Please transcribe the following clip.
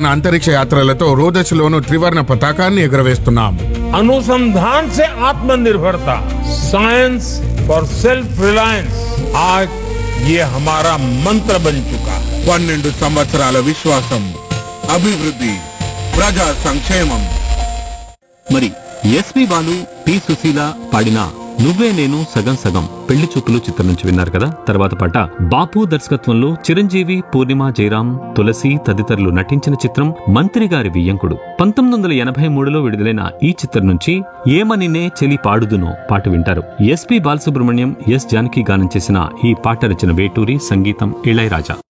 అంతరిక్ష యాత్రలతో రోదశలోను త్రివర్ణ పతాకాన్ని ఎగురవేస్తున్నాం अनुसंधान से आत्मनिर्भरता साइंस फॉर सेल्फ रिलायंस आज ये हमारा मंत्र बन चुका है పన్నెండు సంవత్సరాల విశ్వాసం అభివృద్ధి ప్రజా సంక్షేమం మరి ఎస్పి బాలు పి సుశీల పాడిన నువ్వే నేను సగం సగం పెళ్లి చూపులు చిత్రం నుంచి విన్నారు కదా తర్వాత పాట బాపు దర్శకత్వంలో చిరంజీవి పూర్ణిమ జయరాం తులసి తదితరులు నటించిన చిత్రం మంత్రి గారి వియ్యంకుడు పంతొమ్మిది వందల ఎనభై మూడులో విడుదలైన ఈ చిత్రం నుంచి ఏమనినే చెలి పాడుదునో పాట వింటారు ఎస్పి బాలసుబ్రహ్మణ్యం ఎస్ జానకి గానం చేసిన ఈ పాట రచన వేటూరి సంగీతం ఇళయరాజా